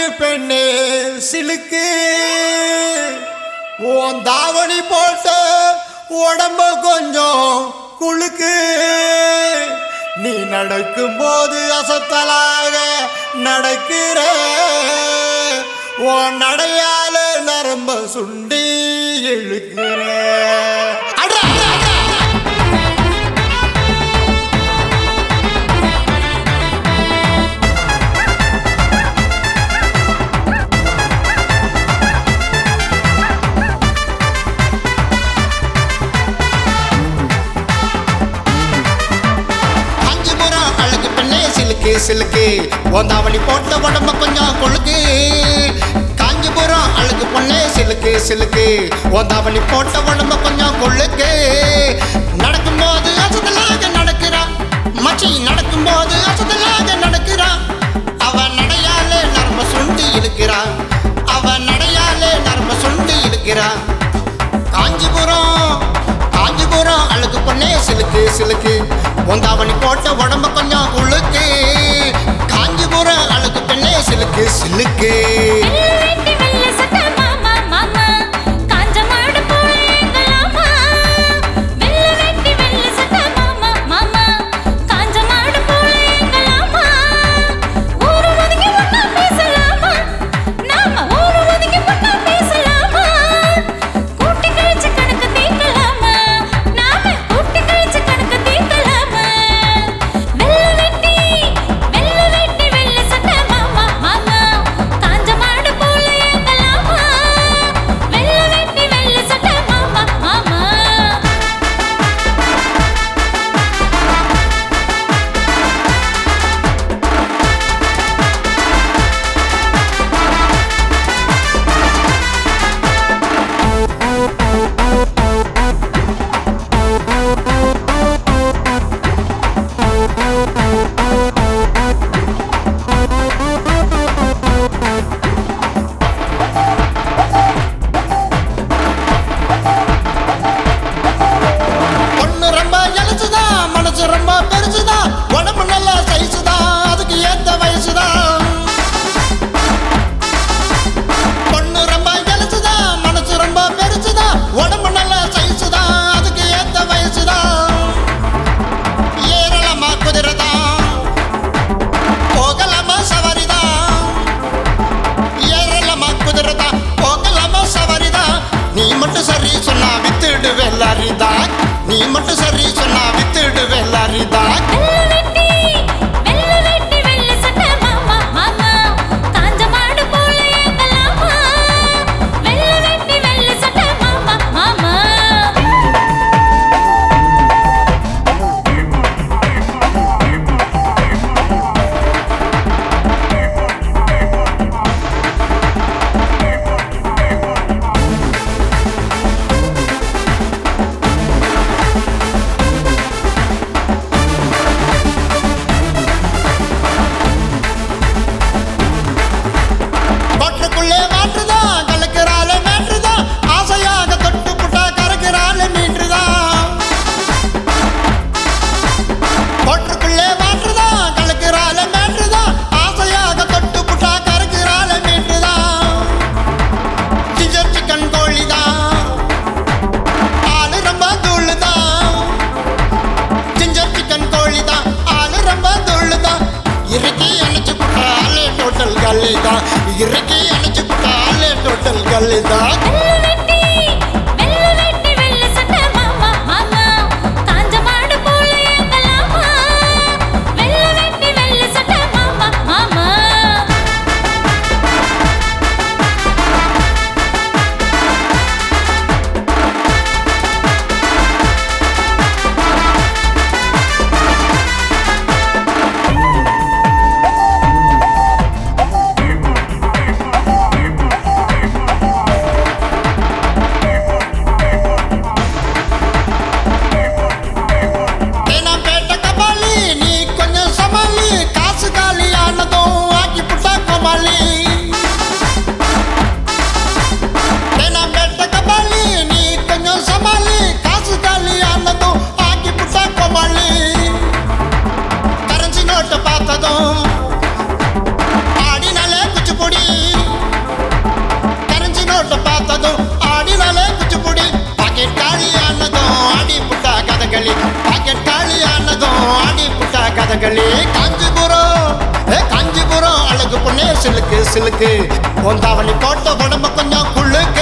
அழகு பெண்ணே சிலுக்கு உன் தாவணி போட்ட உடம்ப கொஞ்சம் குலுக்கு நீ நடக்கும்போது அசத்தலாக நடக்கிற உன் நடையால நரம்ப சுண்டி இழுக்கிற அட, அட, அட, அட. காஞ்சிபுரம் அழகு பெண்ணே சிலுக்கு சிலுக்கு ஓந்தாவணி போட்ட உடம்ப கொஞ்சம் கொழுக்கு காஞ்சிபுரம் அழகு பொண்ணே சிலுக்கு சிலுக்கு ஓந்தாவணி போட்ட உடம்ப கொஞ்சம் கொழுக்கு நடக்கும்போது அசதலாக நடக்கிறான் மச்சி நடக்கும்போது அசதலாக நடக்கிறான் அவ நடையாலே நரம்ப சுண்டி இழுக்கிறான் அவ நடையாலே நரம்ப சுண்டி இழுக்கிறான் காஞ்சிபுரம் காஞ்சிபுரம் அழுக்கு பொண்ணே சிலுக்கு சிலுக்கு பொந்தாவணி போட்ட உடம்ப கொஞ்சம் உழுக்கு காஞ்சிபுரம் அழுக்கு பெண்ணே சிலுக்கு சிலுக்கு வெள்ளை வேட்டி வெள்ளை சட்டை மாமா மாமா காஞ்ச மாடு போல எங்களாமா வெள்ளை வேட்டி வெள்ளை சட்டை மாமா மாமா காஞ்ச மாடு போல எங்களாமா ஊரு ஒதுங்கி ஒண்ணா பேசலாமா நாம ஊரு ஒதுங்கி ஒண்ணா பேசலாமா கூட்டி கழிச்சு கணக்கு தீர்க்கலாமா நாம கூட்டி கழிச்சு கணக்கு தீர்க்கலாமா வெள்ளை வேட்டி வெள்ளை வேட்டி வெள்ளை சட்டை மாமா மாமா காஞ்ச மாடு போல எங்களாமா வெள்ளை வேட்டி வெள்ளை சட்டை மாமா மாமா பொண்ணு ரொம்ப இழைச்சுதான் மனசு ரொம்ப பெருசுதான் உடம்பு நல்ல சைஸுதான் அதுக்கு ஏத்த வயசுதான் பொண்ணு ரொம்ப இழைச்சுதான் மனசு ரொம்ப பெருசுதான் உடம்பு நல்ல சைஸுதான் அதுக்கு ஏத்த வயசுதான் ஏறலாமா குதிரைதான் போகலாமா சவாரிதான் ஏறலாமா குதிரைதான் போகலாமா சவாரிதான் நீ மட்டும் சரி சொன்னா வித்துடு வெள்ளாரிதான் நீ மட்டும் சரி சொன்னா வித்துடு வெள்ளாரிதான் வெள்ளை வேட்டி வெள்ளை வேட்டி வெள்ளை சட்டை மாமா மாமா காஞ்ச மாடு போல எங்களாமா வெள்ளை வேட்டி வெள்ளை சட்டை மாமா மாமா கொட்டுக்குள்ளே மாற்றுதான் கலக்கிறால மேற்றுதான் ஆசையாக தொட்டு புட்டா கறக்கிறால மீற்றுதான் கொட்டுக்குள்ளே மாற்றுதான் கலக்கிறால மேற்றுதான் ஆசையாக தொட்டு புட்டா கறக்கிறால மீற்றுதான் ஜிஞ்சர் சிக்கன் கோழிதான் ஆளு ரொம்ப தூளுதான் ஜிஞ்சர் சிக்கன் கோழிதான் ஆளு ரொம்ப தூளுதான் இறுக்கி அணைச்சு புட்டாலே டோட்டல் கல்லிதான் இறுக்கி அணைச்சு புட்டாலே டோட்டல் கல்லிதான் வெள்ளை வேட்டி வெள்ளை வேட்டி வெள்ளை சட்டை மாமா மாமா காஞ்ச மாடு போல எங்களாமா வெள்ளை வேட்டி வெள்ளை சட்டை மாமா மாமா Thank கதகளி காஞ்சிபுரம் ஏ காஞ்சிபுரம் அழகு பொண்ணே சிலுக்கு சிலுக்கு உன் தாவணி போட்ட உடம்பு கொஞ்சம் குள்ளுக்கு